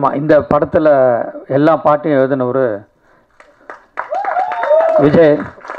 ஆமாம் இந்த படத்தில் எல்லா பாட்டையும் எழுதினவர் விஜய்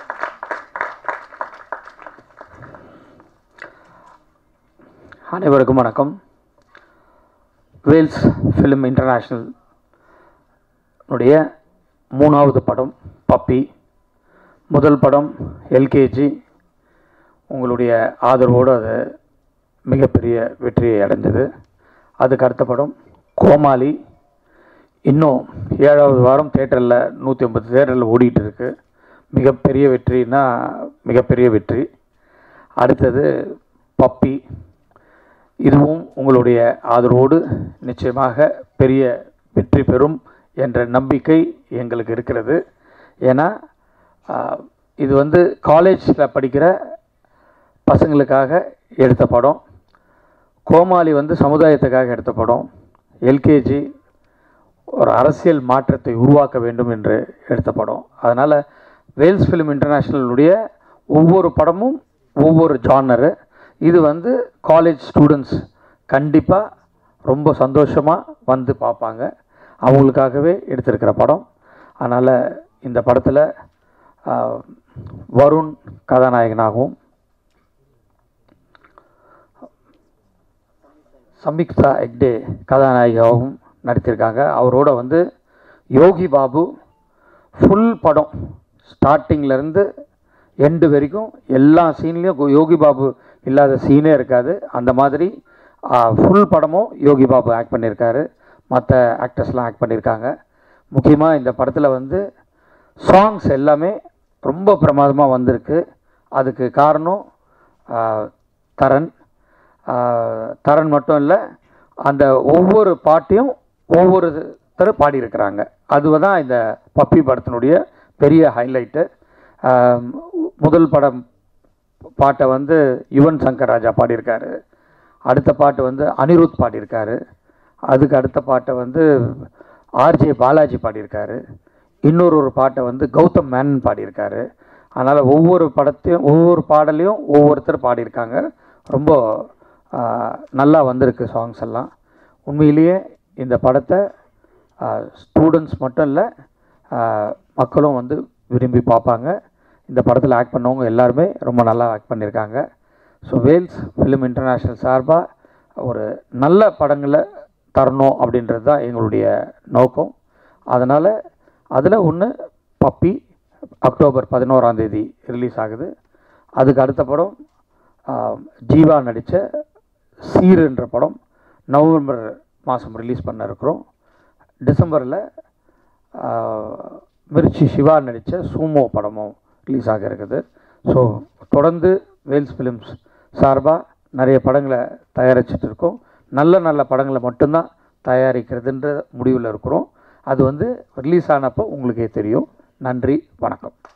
அனைவருக்கும் வணக்கம் வேல்ஸ் ஃபிலிம் இன்டர்நேஷ்னல் உடைய மூணாவது படம் பப்பி முதல் படம் எல்கேஜி உங்களுடைய ஆதரவோடு அது மிகப்பெரிய வெற்றியை அடைஞ்சது அதுக்கு அடுத்த படம் கோமாளி இன்னும் ஏழாவது வாரம் தேட்டரில் நூற்றி ஐம்பது தேட்டரில் ஓடிட்டு இருக்கு மிகப்பெரிய வெற்றினா மிகப்பெரிய வெற்றி அடுத்தது பப்பி இதுவும் உங்களுடைய ஆதரவோடு நிச்சயமாக பெரிய வெற்றி பெறும் என்ற நம்பிக்கை எங்களுக்கு இருக்கிறது ஏன்னா ஆஹ், இது வந்து காலேஜில் படிக்கிற பசங்களுக்காக எடுத்த படம் கோமாளி வந்து சமுதாயத்துக்காக எடுத்த படம் எல்கேஜி ஒரு அரசியல் மாற்றத்தை உருவாக்க வேண்டும் என்று எடுத்த படம் அதனால் வேல்ஸ் ஃபிலிம் இன்டர்நேஷ்னலுடைய ஒவ்வொரு படமும் ஒவ்வொரு ஜானரு இது வந்து காலேஜ் ஸ்டூடெண்ட்ஸ் கண்டிப்பாக ரொம்ப சந்தோஷமாக வந்து பார்ப்பாங்க அவங்களுக்காகவே எடுத்திருக்கிற படம் அதனால் இந்த படத்தில் வருண் கதாநாயகனாகவும் சம்யுக்தா எக்டே கதாநாயகியாகவும் நடித்திருக்காங்க அவரோட வந்து யோகி பாபு ஃபுல் படம் ஸ்டார்டிங்லேருந்து எண்டு வரைக்கும் எல்லா சீன்லேயும் யோகி பாபு இல்லாத சீனே இருக்காது அந்த மாதிரி ஃபுல் படமும் யோகி பாபு ஆக்ட் பண்ணியிருக்காரு மற்ற ஆக்டர்ஸ்லாம் ஆக்ட் பண்ணியிருக்காங்க முக்கியமாக இந்த படத்தில் வந்து சாங்ஸ் எல்லாமே ரொம்ப பிரமாதமாக வந்திருக்கு அதுக்கு காரணம் ஆ, தரன் ஆ, தரன் மட்டும் இல்லை அந்த ஒவ்வொரு பாட்டையும் ஒவ்வொருத்தர் பாடியிருக்கிறாங்க அதுதான் இந்த பப்பி படத்தினுடைய பெரிய ஹைலைட்டு முதல் படம் பாட்டை வந்து யுவன் சங்கர் ராஜா பாடியிருக்காரு அடுத்த பாட்டு வந்து அனிருத் பாடியிருக்காரு அதுக்கு அடுத்த பாட்டை வந்து ஆர்ஜே பாலாஜி பாடியிருக்காரு இன்னொரு ஒரு பாட்டை வந்து கௌதம் மேனன் பாடியிருக்காரு அதனால் ஒவ்வொரு படத்தையும் ஒவ்வொரு பாடலையும் ஒவ்வொருத்தர் பாடியிருக்காங்க ரொம்ப ஆ, நல்லா வந்திருக்கு சாங்ஸ் எல்லாம் உண்மையிலேயே இந்த படத்தை ஸ்டூடெண்ட்ஸ் மட்டும் இல்லை மக்களும் வந்து விரும்பி பார்ப்பாங்க இந்த படத்தில் ஆக்ட் பண்ணவங்க எல்லாருமே ரொம்ப நல்லா ஆக்ட் பண்ணியிருக்காங்க ஸோ வேல்ஸ் ஃபிலிம் இன்டர்நேஷ்னல் சார்பாக ஒரு நல்ல படங்களை தரணும் அப்படின்றது தான் எங்களுடைய நோக்கம் அதனால் அதில் ஒன்று பப்பி அக்டோபர் பதினோராம் தேதி ரிலீஸ் ஆகுது அதுக்கு அடுத்த படம் ஆஹ், ஜீவா நடித்த சீருன்ற படம் நவம்பர் மாதம் ரிலீஸ் பண்ண இருக்கிறோம் டிசம்பரில் மிர்ச்சி சிவா நடித்த சூமோ படமும் ரிலீஸ் ஆக இருக்குது ஸோ தொடர்ந்து வேல்ஸ் ஃபிலிம்ஸ் சார்பாக நிறைய படங்களை தயாரிச்சுட்டு இருக்கோம் நல்ல நல்ல படங்களை மட்டும்தான் தயாரிக்கிறதுன்ற முடிவில் இருக்கிறோம் அது வந்து ரிலீஸ் ஆனப்போ உங்களுக்கே தெரியும் நன்றி வணக்கம்